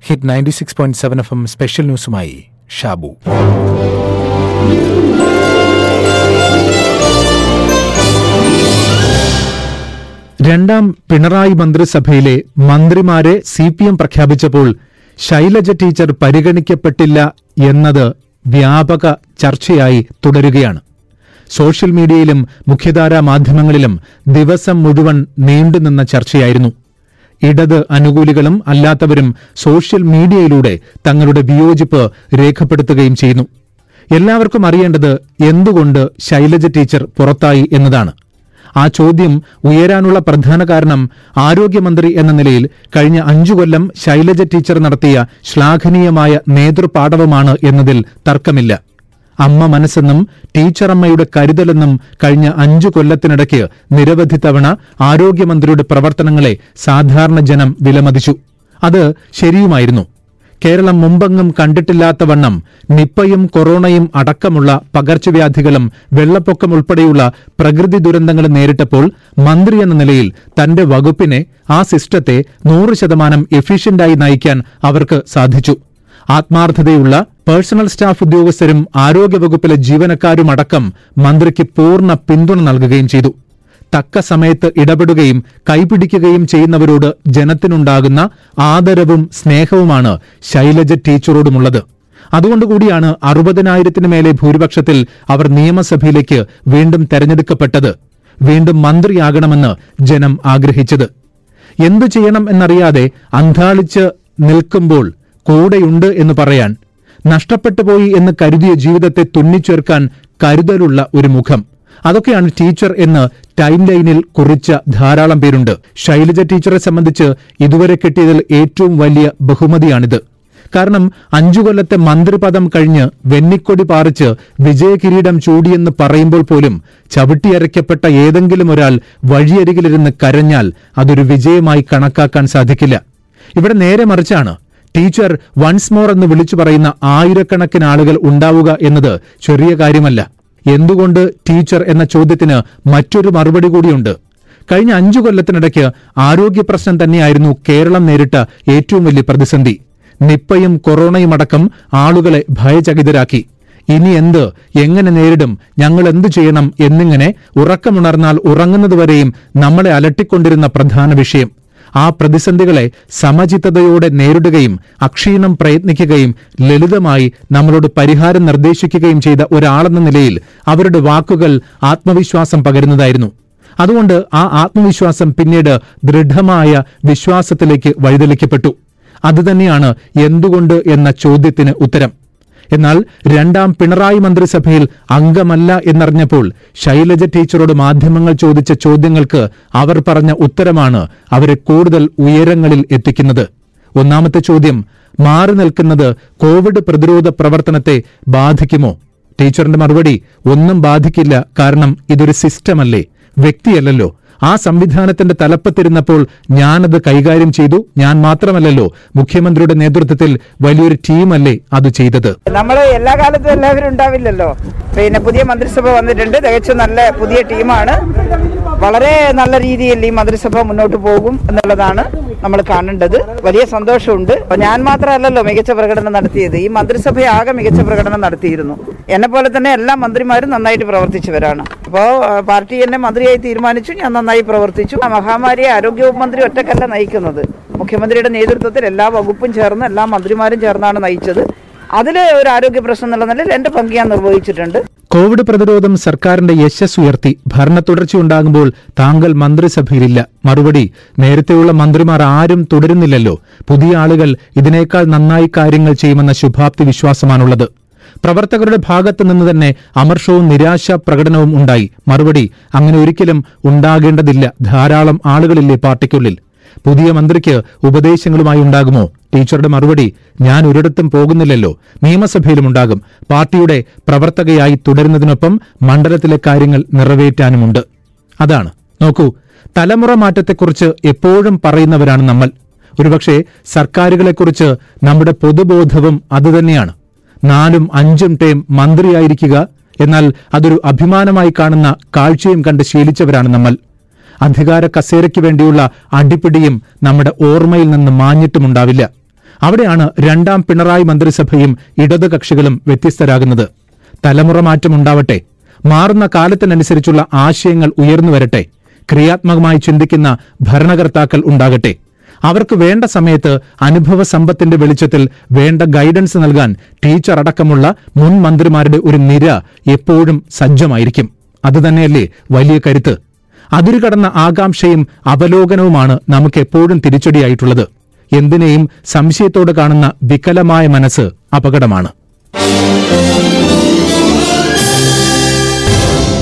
hit ninety six point seven F M special ന്യൂസുമായി ഷാബു രണ്ടാം പിണറായി മന്ത്രിസഭയിലെ മന്ത്രിമാരെ സി പി എം പ്രഖ്യാപിച്ചപ്പോൾ ശൈലജ ടീച്ചർ പരിഗണിക്കപ്പെട്ടില്ല എന്നത് വ്യാപക ചർച്ചയായി തുടരുകയാണ് സോഷ്യൽ മീഡിയയിലും മുഖ്യധാരാ മാധ്യമങ്ങളിലും ദിവസം മുഴുവൻ നീണ്ടുനിന്ന ചർച്ചയായിരുന്നു ഇടത് അനുകൂലികളും അല്ലാത്തവരും സോഷ്യൽ മീഡിയയിലൂടെ തങ്ങളുടെ വിയോജിപ്പ് രേഖപ്പെടുത്തുകയും ചെയ്യുന്നു എല്ലാവർക്കും അറിയേണ്ടത് എന്തുകൊണ്ട് ശൈലജ ടീച്ചർ പുറത്തായി എന്നതാണ് ആ ചോദ്യം ഉയരാനുള്ള പ്രധാന കാരണം ആരോഗ്യമന്ത്രി എന്ന നിലയിൽ കഴിഞ്ഞ അഞ്ചു കൊല്ലം ശൈലജ ടീച്ചർ നടത്തിയ ശ്ലാഘനീയമായ നേതൃപാടവമാണ് എന്നതിൽ തർക്കമില്ല അമ്മ മനസ്സെന്നും ടീച്ചറമ്മയുടെ കരുതലെന്നും കഴിഞ്ഞ അഞ്ചു കൊല്ലത്തിനിടയ്ക്ക് നിരവധി തവണ ആരോഗ്യമന്ത്രിയുടെ പ്രവർത്തനങ്ങളെ സാധാരണ ജനം വിലമതിച്ചു അത് ശരിയുമായിരുന്നു കേരളം മുമ്പെങ്ങും കണ്ടിട്ടില്ലാത്തവണ്ണം നിപ്പയും കൊറോണയും അടക്കമുള്ള പകർച്ചവ്യാധികളും വെള്ളപ്പൊക്കം ഉൾപ്പെടെയുള്ള പ്രകൃതി ദുരന്തങ്ങളും നേരിട്ടപ്പോൾ മന്ത്രി എന്ന നിലയിൽ തന്റെ വകുപ്പിനെ ആ സിസ്റ്റത്തെ നൂറ് ശതമാനം എഫിഷ്യന്റായി നയിക്കാൻ അവർക്ക് സാധിച്ചു ആത്മാർത്ഥതയുള്ള പേഴ്സണൽ സ്റ്റാഫ് ഉദ്യോഗസ്ഥരും ആരോഗ്യവകുപ്പിലെ ജീവനക്കാരുമടക്കം മന്ത്രിക്ക് പൂർണ്ണ പിന്തുണ നൽകുകയും ചെയ്തു തക്ക സമയത്ത് ഇടപെടുകയും കൈപിടിക്കുകയും ചെയ്യുന്നവരോട് ജനത്തിനുണ്ടാകുന്ന ആദരവും സ്നേഹവുമാണ് ശൈലജ ടീച്ചറോടുമുള്ളത് അതുകൊണ്ടുകൂടിയാണ് അറുപതിനായിരത്തിന് മേലെ ഭൂരിപക്ഷത്തിൽ അവർ നിയമസഭയിലേക്ക് വീണ്ടും തെരഞ്ഞെടുക്കപ്പെട്ടത് വീണ്ടും മന്ത്രിയാകണമെന്ന് ജനം ആഗ്രഹിച്ചത് എന്തു ചെയ്യണം എന്നറിയാതെ അന്താളിച്ച് നിൽക്കുമ്പോൾ കൂടെയുണ്ട് എന്ന് പറയാൻ നഷ്ടപ്പെട്ടു പോയി എന്ന് കരുതിയ ജീവിതത്തെ തുന്നിച്ചേർക്കാൻ കരുതലുള്ള ഒരു മുഖം അതൊക്കെയാണ് ടീച്ചർ എന്ന് ടൈം ലൈനിൽ കുറിച്ച ധാരാളം പേരുണ്ട് ശൈലജ ടീച്ചറെ സംബന്ധിച്ച് ഇതുവരെ കിട്ടിയതിൽ ഏറ്റവും വലിയ ബഹുമതിയാണിത് കാരണം അഞ്ചു കൊല്ലത്തെ മന്ത്രിപദം കഴിഞ്ഞ് വെന്നിക്കൊടി പാറിച്ച് വിജയകിരീടം ചൂടിയെന്ന് പറയുമ്പോൾ പോലും ചവിട്ടിയരയ്ക്കപ്പെട്ട ഏതെങ്കിലും ഒരാൾ വഴിയരികിലിരുന്ന് കരഞ്ഞാൽ അതൊരു വിജയമായി കണക്കാക്കാൻ സാധിക്കില്ല ഇവിടെ നേരെ മറിച്ചാണ് ടീച്ചർ വൺസ് മോർ എന്ന് വിളിച്ചു പറയുന്ന ആയിരക്കണക്കിന് ആളുകൾ ഉണ്ടാവുക എന്നത് ചെറിയ കാര്യമല്ല എന്തുകൊണ്ട് ടീച്ചർ എന്ന ചോദ്യത്തിന് മറ്റൊരു മറുപടി കൂടിയുണ്ട് കഴിഞ്ഞ അഞ്ചു കൊല്ലത്തിനിടയ്ക്ക് ആരോഗ്യ പ്രശ്നം തന്നെയായിരുന്നു കേരളം നേരിട്ട ഏറ്റവും വലിയ പ്രതിസന്ധി നിപ്പയും കൊറോണയും അടക്കം ആളുകളെ ഭയചകിതരാക്കി ഇനി എന്ത് എങ്ങനെ നേരിടും ഞങ്ങൾ എന്തു ചെയ്യണം എന്നിങ്ങനെ ഉറക്കമുണർന്നാൽ ഉറങ്ങുന്നതുവരെയും നമ്മളെ അലട്ടിക്കൊണ്ടിരുന്ന പ്രധാന വിഷയം ആ പ്രതിസന്ധികളെ സമചിത്തതയോടെ നേരിടുകയും അക്ഷീണം പ്രയത്നിക്കുകയും ലളിതമായി നമ്മളോട് പരിഹാരം നിർദ്ദേശിക്കുകയും ചെയ്ത ഒരാളെന്ന നിലയിൽ അവരുടെ വാക്കുകൾ ആത്മവിശ്വാസം പകരുന്നതായിരുന്നു അതുകൊണ്ട് ആ ആത്മവിശ്വാസം പിന്നീട് ദൃഢമായ വിശ്വാസത്തിലേക്ക് വഴിതെളിക്കപ്പെട്ടു അതുതന്നെയാണ് എന്തുകൊണ്ട് എന്ന ചോദ്യത്തിന് ഉത്തരം എന്നാൽ രണ്ടാം പിണറായി മന്ത്രിസഭയിൽ അംഗമല്ല എന്നറിഞ്ഞപ്പോൾ ശൈലജ ടീച്ചറോട് മാധ്യമങ്ങൾ ചോദിച്ച ചോദ്യങ്ങൾക്ക് അവർ പറഞ്ഞ ഉത്തരമാണ് അവരെ കൂടുതൽ ഉയരങ്ങളിൽ എത്തിക്കുന്നത് ഒന്നാമത്തെ ചോദ്യം മാറി നിൽക്കുന്നത് കോവിഡ് പ്രതിരോധ പ്രവർത്തനത്തെ ബാധിക്കുമോ ടീച്ചറിന്റെ മറുപടി ഒന്നും ബാധിക്കില്ല കാരണം ഇതൊരു സിസ്റ്റമല്ലേ വ്യക്തിയല്ലല്ലോ ആ സംവിധാനത്തിന്റെ തലപ്പത്തിരുന്നപ്പോൾ ഞാനത് കൈകാര്യം ചെയ്തു ഞാൻ മാത്രമല്ലല്ലോ മുഖ്യമന്ത്രിയുടെ നേതൃത്വത്തിൽ വലിയൊരു ടീമല്ലേ അത് ചെയ്തത് നമ്മൾ എല്ലാ കാലത്തും എല്ലാവരും ഉണ്ടാവില്ലല്ലോ പിന്നെ പുതിയ മന്ത്രിസഭ വന്നിട്ടുണ്ട് തികച്ചും നല്ല പുതിയ ടീമാണ് വളരെ നല്ല രീതിയിൽ ഈ മന്ത്രിസഭ മുന്നോട്ട് പോകും എന്നുള്ളതാണ് നമ്മൾ കാണേണ്ടത് വലിയ സന്തോഷമുണ്ട് അപ്പൊ ഞാൻ മാത്രമല്ലല്ലോ മികച്ച പ്രകടനം നടത്തിയത് ഈ മന്ത്രിസഭ ആകെ മികച്ച പ്രകടനം നടത്തിയിരുന്നു എന്നെ പോലെ തന്നെ എല്ലാ മന്ത്രിമാരും നന്നായിട്ട് പ്രവർത്തിച്ചവരാണ് അപ്പോൾ പാർട്ടി എന്നെ മന്ത്രിയായി തീരുമാനിച്ചു ഞാൻ നന്നായി പ്രവർത്തിച്ചു ആ മഹാമാരിയെ ആരോഗ്യവകുപ്പ് മന്ത്രി ഒറ്റക്കല്ല നയിക്കുന്നത് മുഖ്യമന്ത്രിയുടെ നേതൃത്വത്തിൽ എല്ലാ വകുപ്പും ചേർന്ന് എല്ലാ മന്ത്രിമാരും ചേർന്നാണ് നയിച്ചത് അതിൽ ഒരു ആരോഗ്യ പ്രശ്നം എന്നുള്ള നിലയിൽ എന്റെ പങ്ക് ഞാൻ നിർവഹിച്ചിട്ടുണ്ട് കോവിഡ് പ്രതിരോധം സർക്കാരിന്റെ യശസ് ഉയർത്തി ഭരണ തുടർച്ചയുണ്ടാകുമ്പോൾ താങ്കൾ മന്ത്രിസഭയിലില്ല മറുപടി നേരത്തെയുള്ള മന്ത്രിമാർ ആരും തുടരുന്നില്ലല്ലോ പുതിയ ആളുകൾ ഇതിനേക്കാൾ നന്നായി കാര്യങ്ങൾ ചെയ്യുമെന്ന ശുഭാപ്തി വിശ്വാസമാണുള്ളത് പ്രവർത്തകരുടെ ഭാഗത്ത് നിന്ന് തന്നെ അമർഷവും നിരാശ പ്രകടനവും ഉണ്ടായി മറുപടി അങ്ങനെ ഒരിക്കലും ഉണ്ടാകേണ്ടതില്ല ധാരാളം ആളുകളില്ലേ പാർട്ടിക്കുള്ളിൽ പുതിയ മന്ത്രിക്ക് ഉപദേശങ്ങളുമായി ഉണ്ടാകുമോ ടീച്ചറുടെ മറുപടി ഞാൻ ഒരിടത്തും പോകുന്നില്ലല്ലോ നിയമസഭയിലും ഉണ്ടാകും പാർട്ടിയുടെ പ്രവർത്തകയായി തുടരുന്നതിനൊപ്പം മണ്ഡലത്തിലെ കാര്യങ്ങൾ നിറവേറ്റാനുമുണ്ട് അതാണ് നോക്കൂ തലമുറ മാറ്റത്തെക്കുറിച്ച് എപ്പോഴും പറയുന്നവരാണ് നമ്മൾ ഒരുപക്ഷെ സർക്കാരുകളെക്കുറിച്ച് നമ്മുടെ പൊതുബോധവും അതുതന്നെയാണ് നാലും അഞ്ചും ടേം മന്ത്രിയായിരിക്കുക എന്നാൽ അതൊരു അഭിമാനമായി കാണുന്ന കാഴ്ചയും കണ്ട് ശീലിച്ചവരാണ് നമ്മൾ അധികാര കസേരയ്ക്ക് വേണ്ടിയുള്ള അടിപിടിയും നമ്മുടെ ഓർമ്മയിൽ നിന്ന് മാഞ്ഞിട്ടുമുണ്ടാവില്ല അവിടെയാണ് രണ്ടാം പിണറായി മന്ത്രിസഭയും ഇടതുകക്ഷികളും വ്യത്യസ്തരാകുന്നത് തലമുറ മാറ്റമുണ്ടാവട്ടെ മാറുന്ന കാലത്തിനനുസരിച്ചുള്ള ആശയങ്ങൾ ഉയർന്നു വരട്ടെ ക്രിയാത്മകമായി ചിന്തിക്കുന്ന ഭരണകർത്താക്കൾ ഉണ്ടാകട്ടെ അവർക്ക് വേണ്ട സമയത്ത് അനുഭവ സമ്പത്തിന്റെ വെളിച്ചത്തിൽ വേണ്ട ഗൈഡൻസ് നൽകാൻ ടീച്ചർ അടക്കമുള്ള മുൻ മന്ത്രിമാരുടെ ഒരു നിര എപ്പോഴും സജ്ജമായിരിക്കും അതുതന്നെയല്ലേ വലിയ കരുത്ത് അതിരുകടന്ന ആകാംക്ഷയും അവലോകനവുമാണ് നമുക്ക് എപ്പോഴും തിരിച്ചടിയായിട്ടുള്ളത് എന്തിനേയും സംശയത്തോട് കാണുന്ന വികലമായ മനസ്സ് അപകടമാണ്